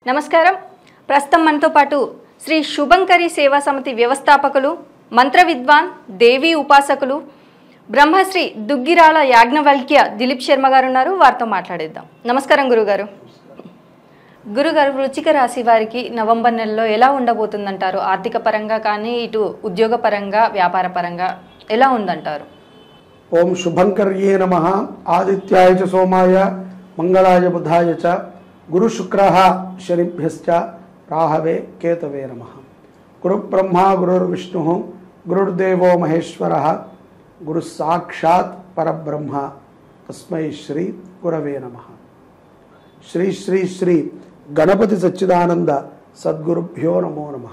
నమస్కారం ప్రస్తుతం మనతో పాటు శ్రీ శుభంకరి సేవా సమితి వ్యవస్థాపకులు మంత్ర విద్వాన్ దేవి ఉపాసకులు బ్రహ్మశ్రీ దుగ్గిరాల యాజ్ఞవల్క్య దిలీప్ శర్మ గారు ఉన్నారు వారితో మాట్లాడేద్దాం నమస్కారం గురుగారు గురుగారు వృచ్చిక రాశి వారికి నవంబర్ నెలలో ఎలా ఉండబోతుందంటారు ఆర్థిక పరంగా కానీ ఇటు ఉద్యోగ పరంగా వ్యాపార పరంగా ఎలా ఉందంటారు ఓం శుభంకర్యే నమ ఆదిత్యాయ చ సోమాయ మంగళాయ బుధాయ చ గురు శుక్ర శనిభ్యశ్చ రాహవే కేతవే నమ గురు బ్రహ్మ గురుర్విష్ణు గురుర్దేవో మహేశ్వర గురు సాక్షాత్ పరబ్రహ్మ తస్మై శ్రీ గురవే నమ శ్రీ శ్రీ శ్రీ గణపతి సచ్చిదానంద సద్గురుభ్యో నమో నమ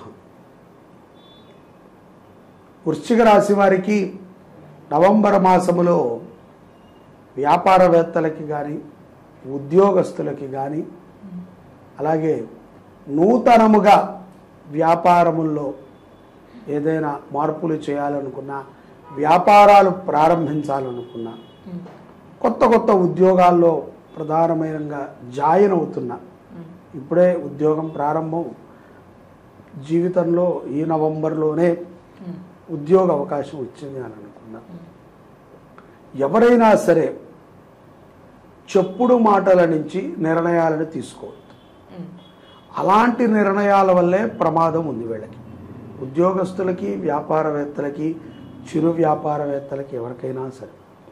వృశ్చిక రాశి వారికి నవంబర్ మాసములో వ్యాపారవేత్తలకి కానీ ఉద్యోగస్తులకి కానీ అలాగే నూతనముగా వ్యాపారముల్లో ఏదైనా మార్పులు చేయాలనుకున్నా వ్యాపారాలు ప్రారంభించాలనుకున్నా కొత్త కొత్త ఉద్యోగాల్లో ప్రధానమైనగా జాయిన్ అవుతున్నా ఇప్పుడే ఉద్యోగం ప్రారంభం జీవితంలో ఈ నవంబర్లోనే ఉద్యోగ అవకాశం వచ్చింది అని అనుకున్నా ఎవరైనా సరే చెప్పుడు మాటల నుంచి నిర్ణయాలను తీసుకోవద్దు అలాంటి నిర్ణయాల వల్లే ప్రమాదం ఉంది వీళ్ళకి ఉద్యోగస్తులకి వ్యాపారవేత్తలకి చిరు వ్యాపారవేత్తలకి ఎవరికైనా సరే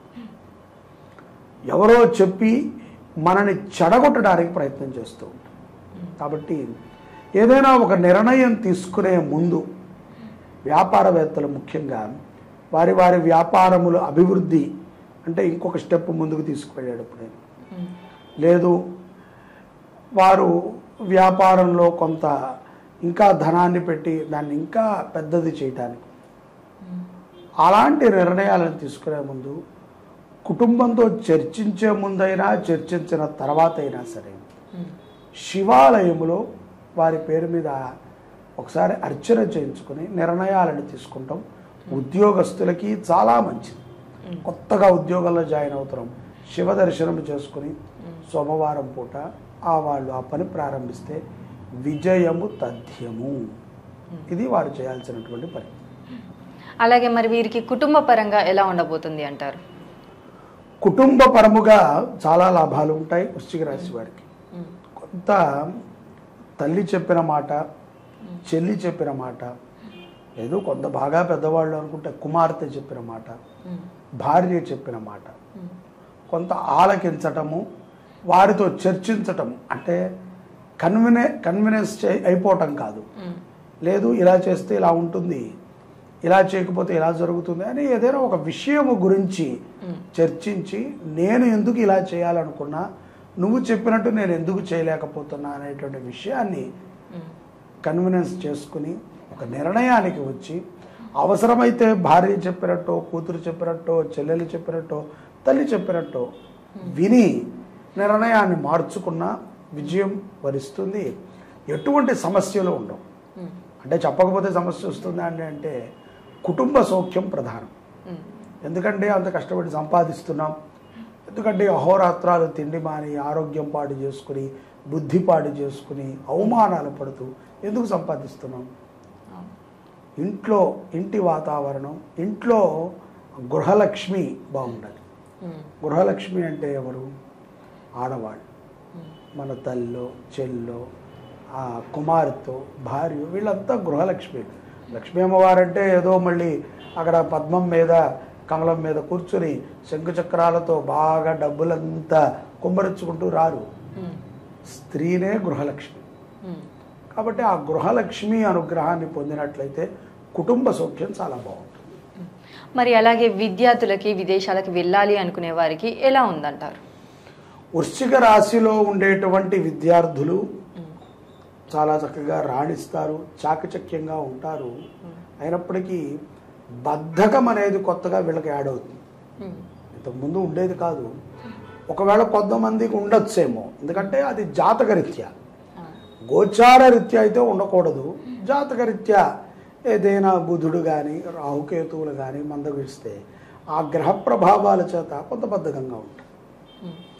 ఎవరో చెప్పి మనని చెడగొట్టడానికి ప్రయత్నం చేస్తూ ఉంటారు కాబట్టి ఏదైనా ఒక నిర్ణయం తీసుకునే ముందు వ్యాపారవేత్తలు ముఖ్యంగా వారి వారి వ్యాపారములు అభివృద్ధి అంటే ఇంకొక స్టెప్ ముందుకు తీసుకువెళ్ళేటప్పుడే లేదు వారు వ్యాపారంలో కొంత ఇంకా ధనాన్ని పెట్టి దాన్ని ఇంకా పెద్దది చేయటానికి అలాంటి నిర్ణయాలను తీసుకునే ముందు కుటుంబంతో చర్చించే ముందైనా చర్చించిన తర్వాత అయినా సరే శివాలయములో వారి పేరు మీద ఒకసారి అర్చన చేయించుకుని నిర్ణయాలను తీసుకుంటాం ఉద్యోగస్తులకి చాలా మంచిది కొత్తగా ఉద్యోగంలో జాయిన్ అవుతున్నాం శివ దర్శనం చేసుకుని సోమవారం పూట ఆ వాళ్ళు ఆ పని ప్రారంభిస్తే విజయము తథ్యము ఇది వారు చేయాల్సినటువంటి పని అలాగే మరి వీరికి కుటుంబ పరంగా ఎలా ఉండబోతుంది అంటారు కుటుంబ పరముగా చాలా లాభాలు ఉంటాయి వృశ్చిక రాశి వారికి కొంత తల్లి చెప్పిన మాట చెల్లి చెప్పిన మాట లేదు కొంత బాగా పెద్దవాళ్ళు అనుకుంటే కుమార్తె చెప్పిన మాట భార్య చెప్పిన మాట కొంత ఆలకించటము వారితో చర్చించటము అంటే కన్వినే కన్వినెన్స్ చే అయిపోవటం కాదు లేదు ఇలా చేస్తే ఇలా ఉంటుంది ఇలా చేయకపోతే ఇలా జరుగుతుంది అని ఏదైనా ఒక విషయము గురించి చర్చించి నేను ఎందుకు ఇలా చేయాలనుకున్నా నువ్వు చెప్పినట్టు నేను ఎందుకు చేయలేకపోతున్నా అనేటువంటి విషయాన్ని కన్వినెన్స్ చేసుకుని ఒక నిర్ణయానికి వచ్చి అవసరమైతే భార్య చెప్పినట్టో కూతురు చెప్పినట్టో చెల్లెలు చెప్పినట్టో తల్లి చెప్పినట్టో విని నిర్ణయాన్ని మార్చుకున్న విజయం వరిస్తుంది ఎటువంటి సమస్యలు ఉండవు అంటే చెప్పకపోతే సమస్య వస్తుంది అని అంటే కుటుంబ సౌఖ్యం ప్రధానం ఎందుకంటే అంత కష్టపడి సంపాదిస్తున్నాం ఎందుకంటే అహోరాత్రాలు తిండి మాని ఆరోగ్యం పాడు చేసుకుని బుద్ధి పాడు చేసుకుని అవమానాలు పడుతూ ఎందుకు సంపాదిస్తున్నాం ఇంట్లో ఇంటి వాతావరణం ఇంట్లో గృహలక్ష్మి బాగుండాలి గృహలక్ష్మి అంటే ఎవరు ఆడవాళ్ళు మన తల్లో చెల్లో ఆ కుమార్తె భార్య వీళ్ళంతా గృహలక్ష్మి లక్ష్మీ అమ్మవారంటే ఏదో మళ్ళీ అక్కడ పద్మం మీద కమలం మీద కూర్చుని శంకుచక్రాలతో బాగా డబ్బులంతా కుమ్మరించుకుంటూ రారు స్త్రీనే గృహలక్ష్మి కాబట్టి ఆ గృహలక్ష్మి అనుగ్రహాన్ని పొందినట్లయితే కుటుంబ సౌఖ్యం చాలా బాగుంటుంది మరి అలాగే విద్యార్థులకి విదేశాలకు వెళ్ళాలి అనుకునే వారికి ఎలా ఉందంటారు వృశ్చిక రాశిలో ఉండేటువంటి విద్యార్థులు చాలా చక్కగా రాణిస్తారు చాకచక్యంగా ఉంటారు అయినప్పటికీ బద్ధకం అనేది కొత్తగా వీళ్ళకి యాడ్ అవుతుంది ఇంతకుముందు ఉండేది కాదు ఒకవేళ కొంతమందికి ఉండొచ్చేమో ఎందుకంటే అది జాతకరీత్యా గోచార రీత్యా అయితే ఉండకూడదు జాతకరీత్యా ఏదైనా బుధుడు కానీ రాహుకేతువులు కానీ మందగిస్తే ఆ గ్రహ ప్రభావాల చేత కొంత బద్ధకంగా ఉంటాయి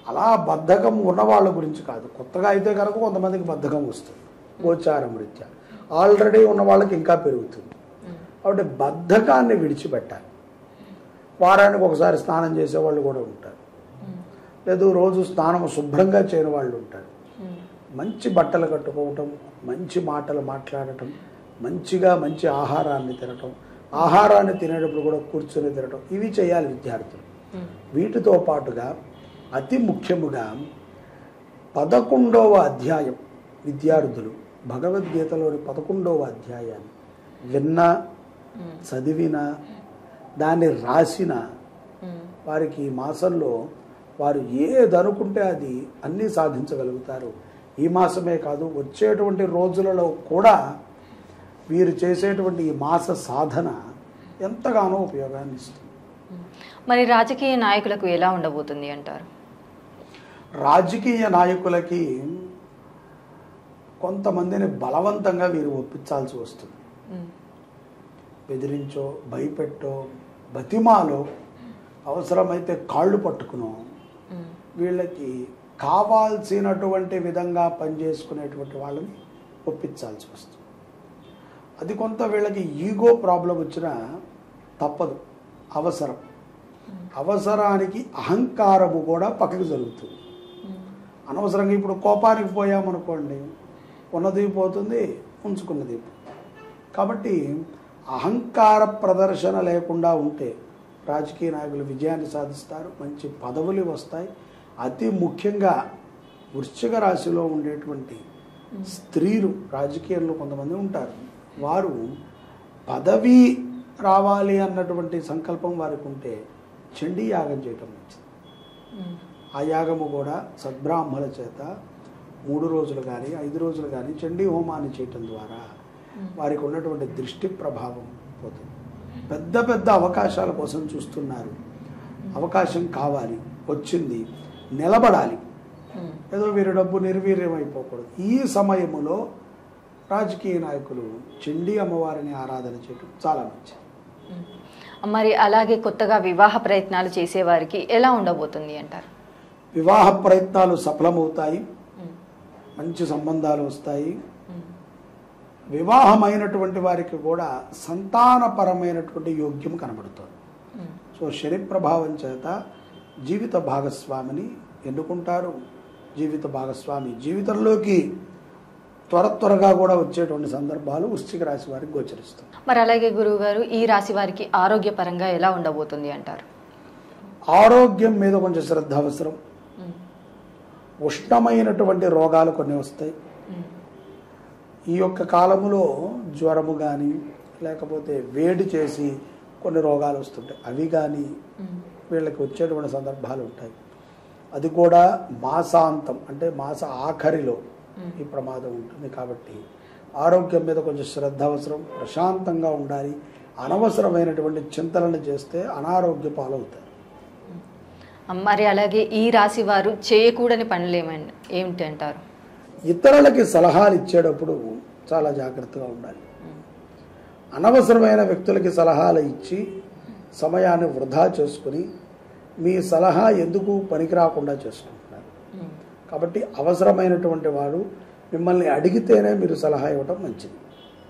అలా బద్ధకం ఉన్న వాళ్ళ గురించి కాదు కొత్తగా అయితే కనుక కొంతమందికి బద్ధకం వస్తుంది గోచారం రీత్యా ఆల్రెడీ ఉన్న వాళ్ళకి ఇంకా పెరుగుతుంది కాబట్టి బద్ధకాన్ని విడిచిపెట్టాలి వారానికి ఒకసారి స్నానం చేసేవాళ్ళు కూడా ఉంటారు లేదు రోజు స్నానం శుభ్రంగా చేయని వాళ్ళు ఉంటారు మంచి బట్టలు కట్టుకోవటం మంచి మాటలు మాట్లాడటం మంచిగా మంచి ఆహారాన్ని తినటం ఆహారాన్ని తినేటప్పుడు కూడా కూర్చొని తినటం ఇవి చేయాలి విద్యార్థులు వీటితో పాటుగా అతి ముఖ్యముగా పదకొండవ అధ్యాయం విద్యార్థులు భగవద్గీతలోని పదకొండవ అధ్యాయాన్ని విన్నా చదివినా దాన్ని రాసిన వారికి ఈ మాసంలో వారు ఏదనుకుంటే అది అన్నీ సాధించగలుగుతారు ఈ మాసమే కాదు వచ్చేటువంటి రోజులలో కూడా వీరు చేసేటువంటి ఈ మాస సాధన ఎంతగానో ఉపయోగాన్ని ఇస్తుంది మరి రాజకీయ నాయకులకు ఎలా ఉండబోతుంది అంటారు రాజకీయ నాయకులకి కొంతమందిని బలవంతంగా వీరు ఒప్పించాల్సి వస్తుంది బెదిరించో భయపెట్టో బతిమాలో అవసరమైతే కాళ్ళు పట్టుకునో వీళ్ళకి కావాల్సినటువంటి విధంగా పనిచేసుకునేటువంటి వాళ్ళని ఒప్పించాల్సి వస్తుంది అది కొంత వీళ్ళకి ఈగో ప్రాబ్లం వచ్చినా తప్పదు అవసరం అవసరానికి అహంకారము కూడా పక్కకి జరుగుతుంది అనవసరంగా ఇప్పుడు కోపానికి పోయామనుకోండి ఉన్నది పోతుంది ఉంచుకున్నది పోతుంది. కాబట్టి అహంకార ప్రదర్శన లేకుండా ఉంటే రాజకీయ నాయకులు విజయాన్ని సాధిస్తారు మంచి పదవులు వస్తాయి అతి ముఖ్యంగా వృశ్చిక రాశిలో ఉండేటువంటి స్త్రీలు రాజకీయంలో కొంతమంది ఉంటారు వారు పదవి రావాలి అన్నటువంటి సంకల్పం వారికి ఉంటే చండీ యాగం చేయటం మంచిది ఆ యాగము కూడా సద్బ్రాహ్మల చేత మూడు రోజులు కానీ ఐదు రోజులు కానీ చండీ హోమాన్ని చేయటం ద్వారా వారికి ఉన్నటువంటి దృష్టి ప్రభావం పోతుంది పెద్ద పెద్ద అవకాశాల కోసం చూస్తున్నారు అవకాశం కావాలి వచ్చింది నిలబడాలి ఏదో వీరి డబ్బు నిర్వీర్యం అయిపోకూడదు ఈ సమయములో రాజకీయ నాయకులు చండీ అమ్మవారిని ఆరాధన చేయటం చాలా మంచిది మరి అలాగే కొత్తగా వివాహ ప్రయత్నాలు చేసేవారికి ఎలా ఉండబోతుంది అంటారు వివాహ ప్రయత్నాలు సఫలమవుతాయి మంచి సంబంధాలు వస్తాయి వివాహమైనటువంటి వారికి కూడా సంతానపరమైనటువంటి యోగ్యం కనబడుతుంది సో శని ప్రభావం చేత జీవిత భాగస్వామిని ఎన్నుకుంటారు జీవిత భాగస్వామి జీవితంలోకి త్వర త్వరగా కూడా వచ్చేటువంటి సందర్భాలు వృశ్చిక రాశి వారికి గోచరిస్తాయి మరి అలాగే గురువు గారు ఈ రాశి వారికి ఆరోగ్యపరంగా ఎలా ఉండబోతుంది అంటారు ఆరోగ్యం మీద కొంచెం శ్రద్ధ అవసరం ఉష్ణమైనటువంటి రోగాలు కొన్ని వస్తాయి ఈ యొక్క కాలములో జ్వరము కానీ లేకపోతే వేడి చేసి కొన్ని రోగాలు వస్తుంటాయి అవి కానీ వీళ్ళకి వచ్చేటువంటి సందర్భాలు ఉంటాయి అది కూడా మాసాంతం అంటే మాస ఆఖరిలో ఈ ప్రమాదం ఉంటుంది కాబట్టి ఆరోగ్యం మీద కొంచెం శ్రద్ధ అవసరం ప్రశాంతంగా ఉండాలి అనవసరమైనటువంటి చింతనలు చేస్తే అనారోగ్య పాలవుతారు మరి అలాగే ఈ రాశి వారు చేయకూడని పనులు ఏమైనా ఏమిటి అంటారు ఇతరులకి సలహాలు ఇచ్చేటప్పుడు చాలా జాగ్రత్తగా ఉండాలి అనవసరమైన వ్యక్తులకి సలహాలు ఇచ్చి సమయాన్ని వృధా చేసుకుని మీ సలహా ఎందుకు పనికిరాకుండా చేసుకుంటున్నారు కాబట్టి అవసరమైనటువంటి వాడు మిమ్మల్ని అడిగితేనే మీరు సలహా ఇవ్వడం మంచిది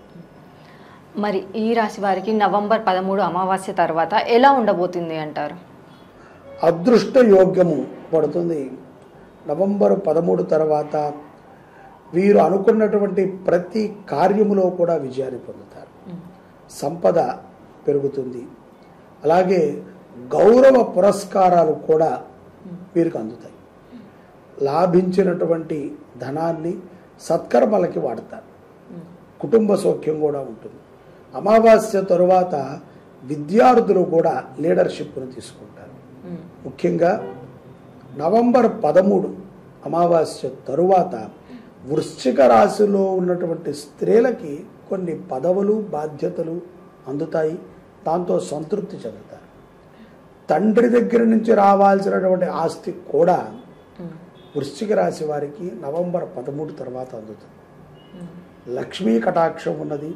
మరి ఈ రాశి వారికి నవంబర్ పదమూడు అమావాస్య తర్వాత ఎలా ఉండబోతుంది అంటారు అదృష్ట యోగ్యము పడుతుంది నవంబర్ పదమూడు తర్వాత వీరు అనుకున్నటువంటి ప్రతి కార్యములో కూడా విజయాన్ని పొందుతారు సంపద పెరుగుతుంది అలాగే గౌరవ పురస్కారాలు కూడా వీరికి అందుతాయి లాభించినటువంటి ధనాన్ని సత్కర్మలకి వాడతారు కుటుంబ సౌఖ్యం కూడా ఉంటుంది అమావాస్య తరువాత విద్యార్థులు కూడా లీడర్షిప్ను తీసుకుంటారు ముఖ్యంగా నవంబర్ పదమూడు అమావాస్య తరువాత వృశ్చిక రాశిలో ఉన్నటువంటి స్త్రీలకి కొన్ని పదవులు బాధ్యతలు అందుతాయి దాంతో సంతృప్తి చెందుతారు తండ్రి దగ్గర నుంచి రావాల్సినటువంటి ఆస్తి కూడా వృశ్చిక రాశి వారికి నవంబర్ పదమూడు తర్వాత అందుతుంది లక్ష్మీ కటాక్షం ఉన్నది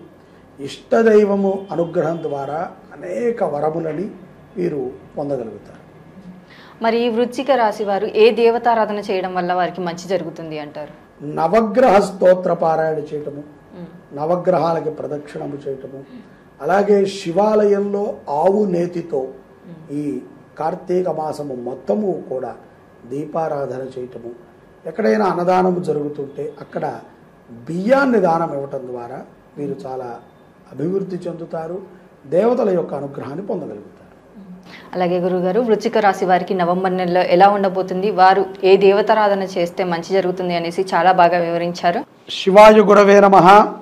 ఇష్టదైవము అనుగ్రహం ద్వారా అనేక వరములని వీరు పొందగలుగుతారు మరి ఈ వృశ్చిక రాశి వారు ఏ దేవతారాధన చేయడం వల్ల వారికి మంచి జరుగుతుంది అంటారు నవగ్రహ స్తోత్ర పారాయణ చేయటము నవగ్రహాలకి ప్రదక్షిణము చేయటము అలాగే శివాలయంలో ఆవు నేతితో ఈ కార్తీక మాసము మొత్తము కూడా దీపారాధన చేయటము ఎక్కడైనా అన్నదానము జరుగుతుంటే అక్కడ బియ్యాన్ని దానం ఇవ్వటం ద్వారా మీరు చాలా అభివృద్ధి చెందుతారు దేవతల యొక్క అనుగ్రహాన్ని పొందగలుగుతారు అలాగే గురుగారు వృశ్చిక రాశి వారికి నవంబర్ నెలలో ఎలా ఉండబోతుంది వారు ఏ దేవతారాధన చేస్తే మంచి జరుగుతుంది అనేసి చాలా బాగా వివరించారు శివాయ గురవే నమ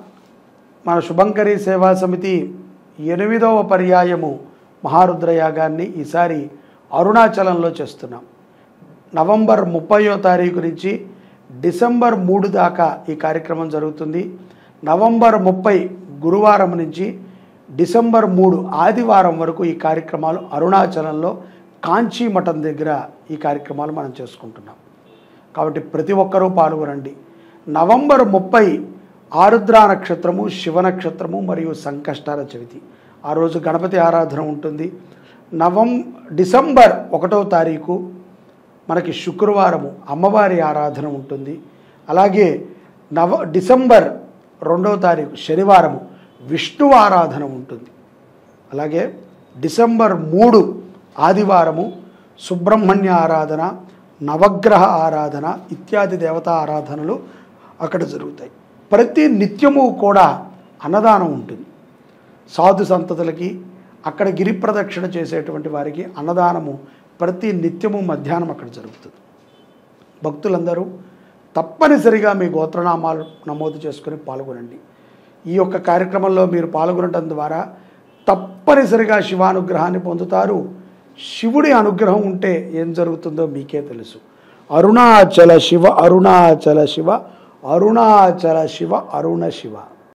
మన శుభంకరి సేవా సమితి ఎనిమిదవ పర్యాయము మహారుద్ర యాగాన్ని ఈసారి అరుణాచలంలో చేస్తున్నాం నవంబర్ ముప్పయో తారీఖు నుంచి డిసెంబర్ మూడు దాకా ఈ కార్యక్రమం జరుగుతుంది నవంబర్ ముప్పై గురువారం నుంచి డిసెంబర్ మూడు ఆదివారం వరకు ఈ కార్యక్రమాలు అరుణాచలంలో కాంచీ మఠం దగ్గర ఈ కార్యక్రమాలు మనం చేసుకుంటున్నాం కాబట్టి ప్రతి ఒక్కరూ పాల్గొనండి నవంబర్ ముప్పై ఆరుద్ర నక్షత్రము శివ నక్షత్రము మరియు సంకష్టాల చవితి ఆ రోజు గణపతి ఆరాధన ఉంటుంది నవం డిసెంబర్ ఒకటో తారీఖు మనకి శుక్రవారము అమ్మవారి ఆరాధన ఉంటుంది అలాగే నవ డిసెంబర్ రెండవ తారీఖు శనివారము విష్ణు ఆరాధన ఉంటుంది అలాగే డిసెంబర్ మూడు ఆదివారము సుబ్రహ్మణ్య ఆరాధన నవగ్రహ ఆరాధన ఇత్యాది దేవతా ఆరాధనలు అక్కడ జరుగుతాయి ప్రతి నిత్యము కూడా అన్నదానం ఉంటుంది సాధు సంతతులకి అక్కడ గిరి ప్రదక్షిణ చేసేటువంటి వారికి అన్నదానము ప్రతి నిత్యము మధ్యాహ్నం అక్కడ జరుగుతుంది భక్తులందరూ తప్పనిసరిగా మీ గోత్రనామాలు నమోదు చేసుకొని పాల్గొనండి ఈ యొక్క కార్యక్రమంలో మీరు పాల్గొనడం ద్వారా తప్పనిసరిగా శివానుగ్రహాన్ని పొందుతారు శివుడి అనుగ్రహం ఉంటే ఏం జరుగుతుందో మీకే తెలుసు అరుణాచల శివ అరుణాచల శివ అరుణాచల శివ అరుణ శివ